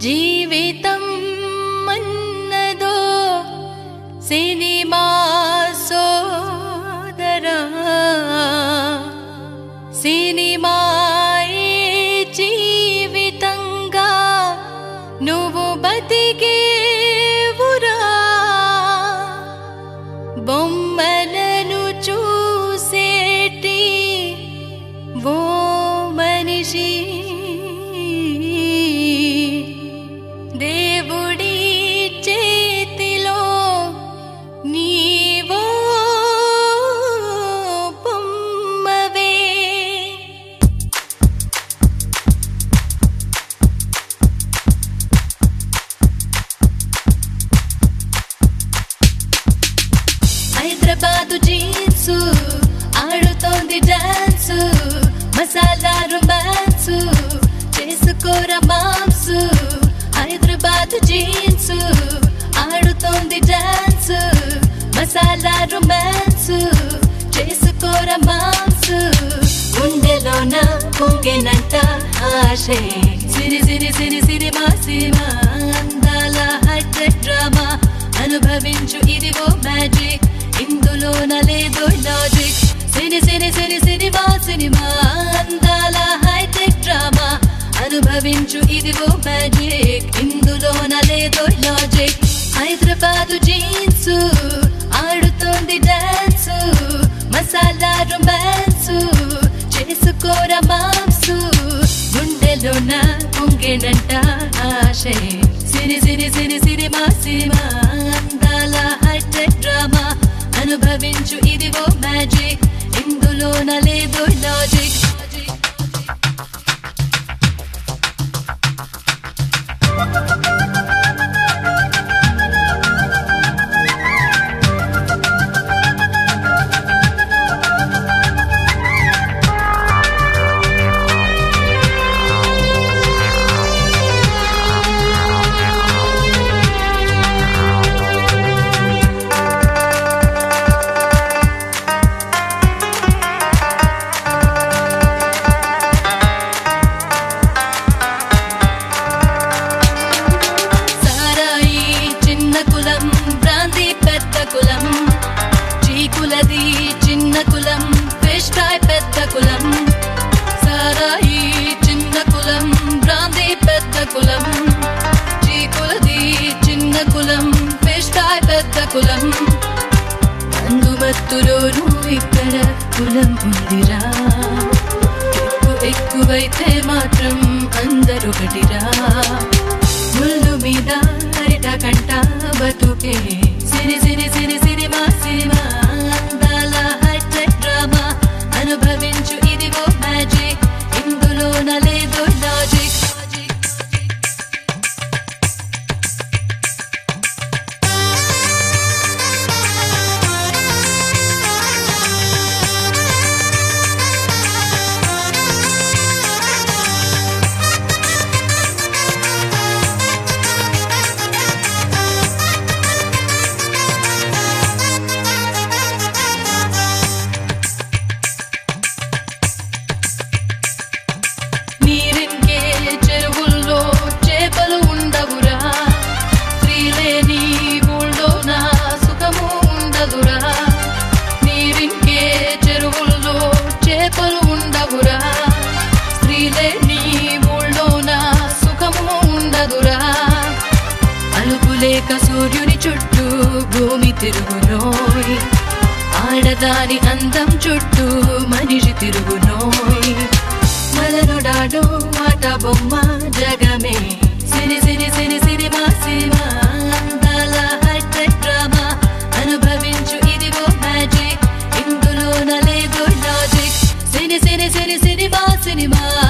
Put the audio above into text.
జీవితం మన్నదో సినిమా సోదరా సినిమాయే జీవితంగా నువ్వు బతికేవురా బొమ్మలను చూసేటి ఓ మనిషి దేవుడి చేతిలో నీవో బొమ్మవే హైదరాబాదు జీన్స్ ఆడుతోంది డాన్స్ మసాలా రొమాన్స్ చేసుకోరా మామ్స్ హైదరాబాదు జీన్స్ ఆడుతోంది డాన్స్ మసాలా రొమాన్స్ చేసుకోరా మామ్స్ గుండెలోన పొంగెనంట ఆశే సిరి సిరి సిరి సిరి మా సినిమా అందాల హైటెక్ డ్రామా అనుభవించు ఇది ఓ మ్యాజిక్ ఇందులోన లేదు లాజిక్ సిరి సిరి సిరి సినిమా సినిమా అందాల హైటెక్ డ్రామా అనుభవించు ఇది ఓ మ్యాజిక్ ఇందులోన లేదు లాజిక్ హైదరాబాదు జీన్స్ ఆడుతోంది డాన్స్ మసాలా రొమాన్స్ చేసుకోరా మాంస్ గుండెలోన పొంగేనంట ఆశే సిరి సిరి సిరి సిరి మా సినిమా అందాల హైటెక్ డ్రామా అనుభవించు ఇది ఓ మ్యాజిక్ ఇందులోన లేదు లాజిక్ సారాయి చిన్న కులం బ్రాంతి పెద్ద కులం చీకులది చిన్న కులం ఫిష్ ఫ్రై పెద్ద కులం సారాయి చిన్న కులం బ్రాంతి పెద్ద కులం చీకులది చిన్న కులం ఫిష్ ఫ్రై పెద్ద కులం అందుమత్తులోనూ ఇక్కడ కులం ఉందిరా ఎక్కు ఎక్కువైతే మాత్రం అందరొకటిరా ముళ్ళు మీద అరిట కంట బతుకే సిరి సిరి సిరి సిరి మా సినిమా అందాల హైటెక్ డ్రామా అనుభవించు ఇదిగో మ్యాజిక్ ఇందులోన లేదు లాజిక్ నీరింకే చెరువుల్లో చేపలు ఉండవురా స్త్రీలేని ఊళ్ళో నా సుఖము ఉండదురా నీరింకే చెరువుల్లో చేపలు ఉండవురా స్త్రీలేని ఊళ్ళో నా సుఖము ఉండదురా అలుపులేక సూర్యుని చుట్టూ భూమి తిరుగునోయ్ ఆడదాని అందం చుట్టూ మనిషి తిరుగునోయ్ మలనుడాడు మాట బొమ్మ జగమే సిరి సిరి సిరి సిరి మా సినిమా అందాల హైటెక్ డ్రామా అనుభవించు ఇదిగో మ్యాజిక్ ఇందులోన లేదు లాజిక్ సిరి సిరి సిరి సిరి మా సినిమా